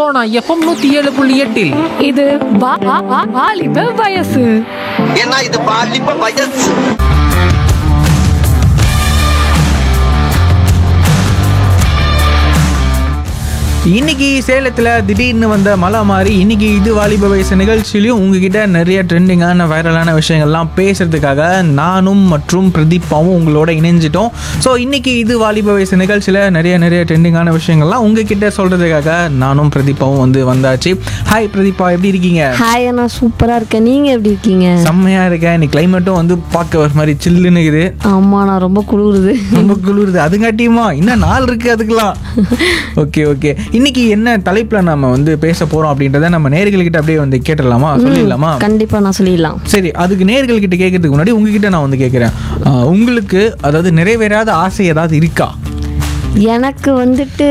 Sona FM நூத்தி ஏழு புள்ளி எட்டில் இது வா- வா- வா- வாலிப வயசு ஏன்னா இது பாலிப்ப வயசு இன்னைக்கு சேலத்தில் திடீர்னு வந்த மழை மாதிரி இன்னைக்கு இது வாலிப வயசு நிகழ்ச்சியிலையும் உங்ககிட்ட நிறைய ட்ரெண்டிங்கான வைரலான விஷயங்கள்லாம் பேசுறதுக்காக நானும் மற்றும் பிரதீப்பாவும் உங்களோட இணைஞ்சிட்டோம் ஸோ இன்னைக்கு இது வாலிப வயசு நிகழ்ச்சியில் நிறைய நிறைய ட்ரெண்டிங்கான விஷயங்கள்லாம் உங்ககிட்ட சொல்றதுக்காக நானும் பிரதீப்பாவும் வந்து வந்தாச்சு ஹாய் பிரதீப்பா எப்படி இருக்கீங்க ஹாய் அண்ணா சூப்பரா இருக்கேன் நீங்க எப்படி இருக்கீங்க செம்மையா இருக்கேன் இன்னைக்கு கிளைமேட்டும் வந்து பார்க்க ஒரு மாதிரி சில்லுன்னு இருக்குது ஆமா நான் ரொம்ப குளிருது ரொம்ப குளிருது அதுங்காட்டியுமா இன்னும் நாள் இருக்கு அதுக்கெல்லாம் ஓகே ஓகே இன்னைக்கு என்ன தலைப்புல நம்ம வந்து பேச போறோம் அப்படின்றத நம்ம நேர்கள்கிட்ட அப்படியே வந்து கேட்டுடலாமா சொல்லிடலாமா கண்டிப்பா நான் சொல்லிடலாம் சரி அதுக்கு நேர்கள் கிட்ட கேட்கறதுக்கு முன்னாடி உங்ககிட்ட நான் வந்து கேட்குறேன் உங்களுக்கு அதாவது நிறைவேறாத ஆசை ஏதாவது இருக்கா எனக்கு வந்துட்டு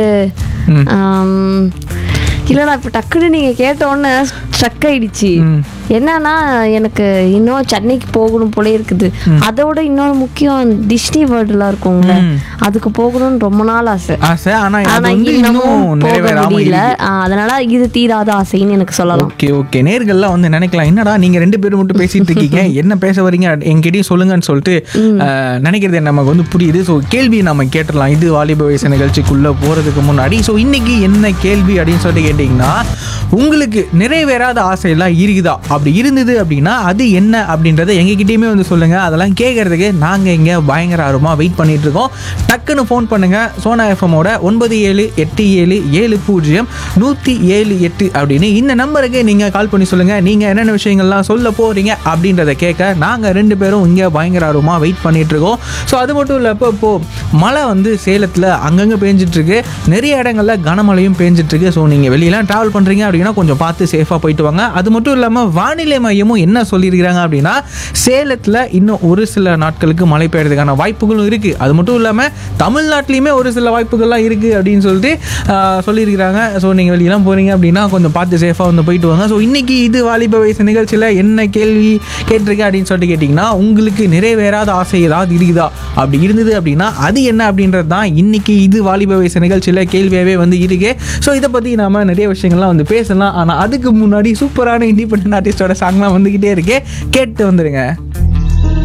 ம். ஆம், இல்லடா இப்ப டக்குன்னு நீங்க கேட்ட உடனே ஸ்ட்ரக் ஆயிடுச்சு ம். என்னன்னா எனக்கு இன்னும் சென்னைக்கு போகணும் போல இருக்குது அதோட இன்னொரு முக்கியம் டிஸ்னி வேர்ல்டுலாம் இருக்கும்ல ம். அதுக்கு போகணும்னு ரொம்ப நாள் ஆசை ஆசை ஆனா அது ஆனா வந்து இன்னமும் இன்னும் போக நிறைவேறாம முடியல இருக்கு ஆ, அதனால இது தீராத ஆசைன்னு எனக்கு சொல்லலாம் ஓகே ஓகே நேர்கள்லாம் வந்து நினைக்கலாம் என்னடா நீங்க ரெண்டு பேரும் மட்டும் பேசிட்டு இருக்கீங்க என்ன பேச வரீங்க என்கிட்டயும் சொல்லுங்கன்னு சொல்லிட்டு அஹ், நினைக்கிறது நமக்கு வந்து புரியுது ஸோ கேள்வி நம்ம கேட்டுடலாம் இது வாலிப வயசு நிகழ்ச்சிக்குள்ள போறதுக்கு முன்னாடி ஸோ இன்னைக்கு என்ன கேள்வி அப்படின்னு சொல்லிட்டு கேட்டிங்கன்னா உங்களுக்கு நிறைவேறாத ஆசையெல்லாம் இருக்குதா அப்படி இருந்தது அப்படின்னா அது என்ன அப்படின்றத எங்ககிட்டயுமே வந்து சொல்லுங்க அதெல்லாம் கேட்கறதுக்கு நாங்க இங்க பயங்கர ஆர்வமா வெயிட் பண்ணிட்டு இருக்கோம் டக்குன்னு ஃபோன் பண்ணுங்க சோனா எஃப்எம்மோட ஒன்பது ஏழு எட்டு ஏழு ஏழு பூஜ்ஜியம் நூற்றி ஏழு எட்டு அப்படின்னு இந்த நம்பருக்கு நீங்கள் கால் பண்ணி சொல்லுங்கள் நீங்கள் என்னென்ன விஷயங்கள்லாம் சொல்ல போகிறீங்க அப்படின்றத கேட்க நாங்கள் ரெண்டு பேரும் இங்கே பயங்கர ஆர்வமாக வெயிட் பண்ணிட்டு இருக்கோம் ஸோ அது மட்டும் இல்லை இப்போ இப்போது மழை வந்து சேலத்தில் அங்கங்கே பேஞ்சிட்ருக்கு நிறைய இடங்கள்ல கனமழையும் பேஞ்சிட்ருக்கு ஸோ நீங்கள் வெளியெல்லாம் ட்ராவல் பண்ணுறீங்க அப்படின்னா கொஞ்சம் பார்த்து சேஃபாக போயிட்டு வாங்க அது மட்டும் இல்லாமல் வானிலை மையமும் என்ன சொல்லியிருக்கிறாங்க அப்படின்னா சேலத்தில் இன்னும் ஒரு சில நாட்களுக்கு மழை பெய்யறதுக்கான வாய்ப்புகளும் இருக்குது அது மட்டும் இல்லாமல் தமிழ்நாட்டிலையுமே ஒரு சில வாய்ப்புகள்லாம் இருக்குது அப்படின்னு சொல்லிட்டு ஆஹ், சொல்லியிருக்கிறாங்க ஸோ நீங்கள் வெளியெல்லாம் போகிறீங்க அப்படின்னா கொஞ்சம் பார்த்து சேஃபாக வந்து போயிட்டு வாங்க ஸோ இன்றைக்கி இது வாலிப வயசு நிகழ்ச்சியில் என்ன கேள்வி கேட்டிருக்கேன் அப்படின்னு சொல்லிட்டு கேட்டிங்கன்னா உங்களுக்கு நிறைவேறாத ஆசை ஏதாவது இருக்குதா அப்படி இருந்தது அப்படின்னா அது என்ன அப்படின்றது தான் இன்றைக்கி இது வாலிப வயசு நிகழ்ச்சியில் கேள்வியாகவே வந்து இருக்கு ஸோ இதை பற்றி நாம நிறைய விஷயங்கள்லாம் வந்து பேசலாம் ஆனால் அதுக்கு முன்னாடி சூப்பரான இண்டிபெண்டன்ட் ஆர்டிஸ்டோட சாங்லாம் வந்துக்கிட்டே இருக்கே கேட்டு வந்துடுங்க